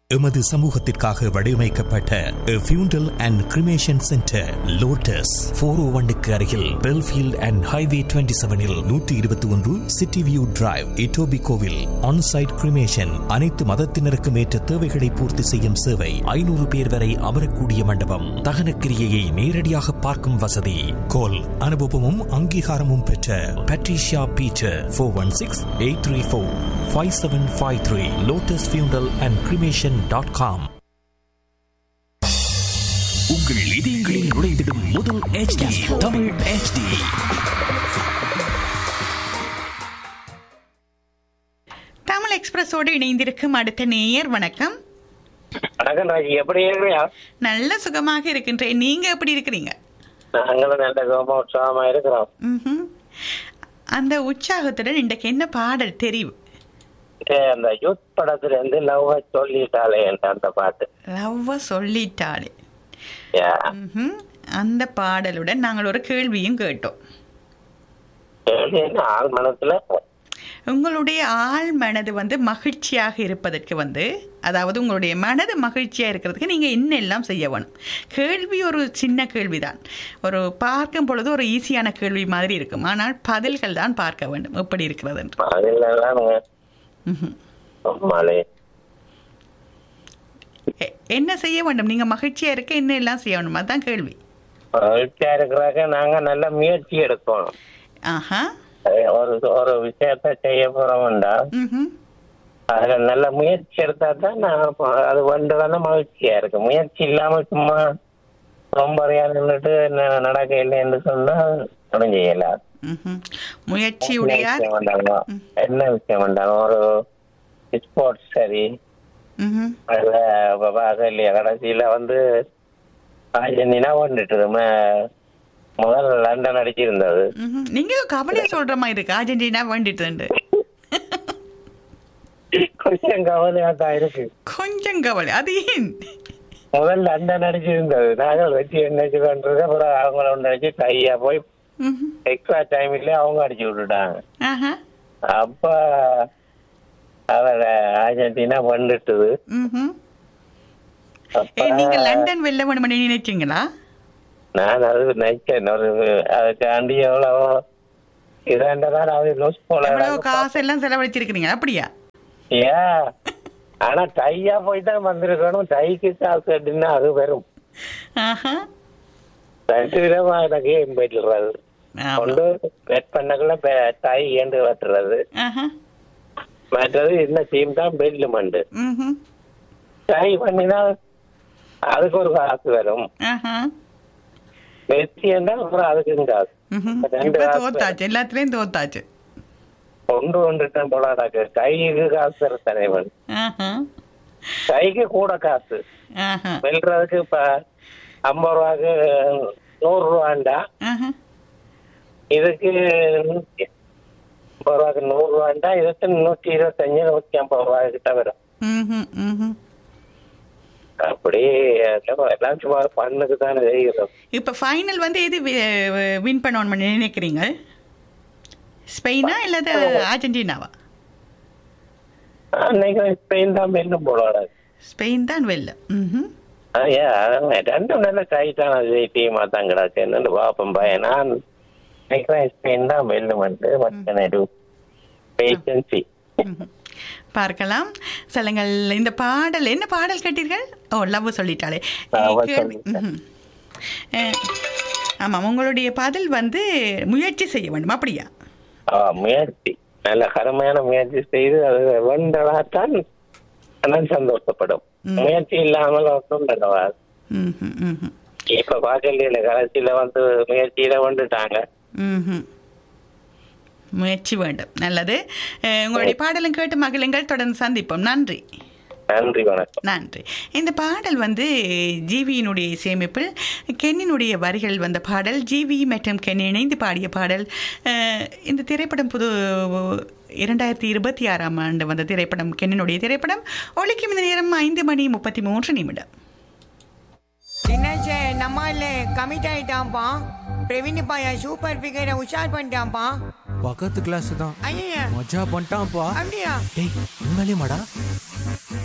எமது சமூகத்திற்காக வடிவமைக்கப்பட்ட funeral and cremation centre Lotus four O ஒன்னுக்கு அருகில் பெல்ஃபீல்ட் அண்ட் ஹைவே டுவெண்ட்டி செவனில் நூற்றி இருபத்தி ஒன்று சிட்டி வியூ டிரைவ் இட்டோபி கோவில் ஆன்சைட் கிரிமேஷன் அனைத்து மதத்தினருக்கும் ஏற்ற தேவைகளை பூர்த்தி செய்யும் சேவை ஐநூறு பேர் வரை அமரக்கூடிய மண்டபம் தகன கிரியையை நேரடியாக பார்க்கும் வசதி கோல் அனுபவமும் அங்கீகாரமும் பெற்ற Patricia Beecher four one six eight three four five seven five three Lotus funeral and cremation dot com உங்கள் இதயங்களில் நுழைந்திடும் முதல் HD தமிழ் HD தமிழ் எக்ஸ்பிரஸோடு இணைந்திருக்கும் அடுத்த நேயர் வணக்கம் வணக்கம் ராஜி எப்படி இருக்கிறியா நல்ல சுகமாக இருக்கின்றேன் நீங்க எப்படி இருக்கிறீங்க நாங்களும் நல்ல கோபம் உற்சாகமா இருக்கிறோம் ம்ஹும். அந்த உற்சாகத்துடன் இன்றைக்கு என்ன பாடல் தெரியும் ஏ, அந்த யூத் படத்துல இருந்து லவ் சொல்லிட்டாளே என்ற அந்த பாட்டு லவ்வ சொல்லிட்டாளே யா. ம்ஹும். அந்த பாடலுடன் நாங்கள் ஒரு கேள்வியும் கேட்டோம் கேள்வி என்ன ஆள் மனசுல உங்களுடைய ஆள் மனது வந்து மகிழ்ச்சியாக இருப்பதற்கு வந்து அதாவது உங்களுடைய மனது மகிழ்ச்சியாக இருக்கிறதுக்கு நீங்கள் என்னெல்லாம் செய்ய வேணும் கேள்வி ஒரு சின்ன கேள்விதான் ஒரு பார்க்கும் பொழுது ஒரு ஈஸியான கேள்வி மாதிரி இருக்கும் ஆனால் பதில்கள் தான் பார்க்க வேண்டும் எப்படி இருக்கிறது என்று அதுலதான் ம்ஹும். மழை எ- என்ன செய்ய வேண்டும் நீங்கள் மகிழ்ச்சியாக இருக்க என்ன எல்லாம் செய்ய வேணும் அதுதான் கேள்வி மகிழ்ச்சியா இருக்கிறாக்க நாங்க நல்ல முயற்சி எடுக்கணும் ஆஹா அது ஒரு ஒரு விஷயத்த செய்ய போறோம்டா ம் அதுல நல்ல முயற்சி எடுத்தா தான் நான் அப்ப அது ஒன்றுதானே மகிழ்ச்சியா இருக்கு முயற்சி இல்லாம சும்மா ரொம்ப நின்றுட்டு ந- நடக்க இல்லைன்னு சொன்னா ஒன்றும் செய்யலாம் ம்ஹும். முயற்சி உடையார் என்ன விஷயம் வந்தாலும் என்ன விஷயம் வந்தாலும் ஒரு ஸ்போர்ட்ஸ் சரி ம்ஹும். அதுல இப்ப பார்க்க இல்லையா கடைசியில வந்து அர்ஜென்டினா வந்துட்டு முதல் லண்டன் அடிச்சிருந்தது ம்ஹும். நீங்க கவலையை சொல்ற மாதிரி இருக்கு அர்ஜென்டினா வேண்டிட்டு கொஞ்சம் கவலையா தான் இருக்கு கொஞ்சம் கவலை அது ஏன் முதல் லண்டன் அடிச்சிருந்தது நாங்கள் வச்சு என்ன பண்றது அப்புறம் அவங்கள ஒன்று அடிச்சு கையா போய் ம்ஹும். எக்ஸ்ட்ரா டைம்ல அவங்க அடிச்சு விட்டுட்டாங்க ஆஹா. அப்ப அவ அர்ஜென்டினா வந்துட்டுது ம்ஹும். அப்ப ஏ நீங்க லண்டன் வெல்ல வேணும்னு நினைச்சீங்களா நான் அது நினைச்சேன் ஒரு அதுக்காண்டி எவ்வளவு இரண்டதான் அது லூஸ் போல எவ்வளவு காசு எல்லாம் செலவழிச்சிருக்கீங்க அப்படியா ஏ ஆனா டையா போய் தான் வந்திருக்கணும் டைக்கு காசு அப்படின்னா அது வெறும் ஆஹா. ரெண்டு விதமா எனக்கு போயிட்டுறது ஆமா. கொண்டு பெட் பண்ணக்குள்ள பே- டை ஏண்டு வெட்டுறது ஆஹா. மற்றது இந்த டீம் தான் பெல்லு மண்டு ம்ஹும். டை பண்ணினா அதுக்கு ஒரு காசு வரும் ஆஹா. வெற்றி என்றால் அப்புறம் அதுக்கு காசு ம்ஹும். ரெண்டு இப்ப காசு தோத்தாச்சு எல்லாத்துலயும் தோத்தாச்சு கொண்டு வந்துட்டேன் போலாடாக்கு கைக்கு காசு தர தலைவன் ஆஹா. கைக்கு கூட காசு ஆஹா. வெல்றதுக்கு இப்ப ஐம்பது ரூபாய்க்கு நூறு ரூபாண்டா ஆஹா. இதுக்கு நூத்தி ஐம்பது ரூபாய்க்கு நூறு ரூபாண்டா இதுக்கு நூத்தி இருபத்தஞ்சு நூத்தி ஐம்பது ரூபாய் கிட்ட வரும் ம்ஹும். ம்ஹும். அப்படி எல்லாம் சும்மா பண்ணுக்கு தானே தெரியும் இப்ப ஃபைனல் வந்து எது வின் பண்ணணும்னு நினைக்கிறீங்க ஸ்பெயினா இல்லது அர்ஜென்டினாவா அன்னைக்கு ஸ்பெயின் தான் வெல்லும் போலாடா ஸ்பெயின் தான் வெல்ல ம்ஹும். ரெண்டும் நல்ல டைட்டான டீமா தான் கிடக்கு என்னன்னு பாப்போம் பையன் நான் நினைக்கிறேன் ஸ்பெயின் தான் வெல்லும் வந்து மற்ற வேகன்சி ம்ஹும். பார்க்கலாம் சொல்லுங்கள் இந்த பாடல் என்ன பாடல் கேட்டீர்கள் ஓ லவ் சொல்லிட்டாலே Love கேள்வி சொல்லிட்டேன். ம்ஹும். அஹ், ஆமாம் உங்களுடைய பதில் வந்து முயற்சி செய்ய வேண்டும் அப்படியா முயற்சி நல்ல கடுமையான முயற்சி செய்து அது வென்றதாத்தான் மனம் சந்தோஷப்படும் ம். முயற்சி இல்லாமல் ஒன்றும் நடவாது ம்ஹும், ம்ஹும், இப்ப பாக்கல கடைசியில வந்து முயற்சியில வந்துட்டாங்க ம்ஹும். முயற்சி வேண்டும் நல்லது அஹ், உங்களுடைய பாடலும் கேட்டு மகிழுங்கள் தொடர்ந்து சந்திப்போம் நன்றி நன்றி வணக்கம் நன்றி இந்த பாடல் வந்து ஜிவியினுடைய இசையமைப்பில் கென்னினுடைய வரிகள் வந்த பாடல் ஜிவி மற்றும் கென் இணைந்து பாடிய பாடல் அஹ், இந்த திரைப்படம் புது இரண்டாயிரத்தி இருபத்தி ஆறாம் ஆண்டு வந்த திரைப்படம் கென்னினுடைய திரைப்படம் ஒளிக்கும் இந்த நேரம் ஐந்து மணி முப்பத்தி மூன்று நிமிடம் தினேஷ் நம்ம இல்லை கமிட் ஆயிட்டான்ப்பா பிரவீன் பையன் சூப்பர் ஃபிகரை உஷார் பண்ணிட்டான்ப்பா பக்கத்து கிளாஸ் தான் ஐயா மஜா பண்ணிட்டான்ப்பா அப்படியா டேய் உண்மையிலேயே மாடா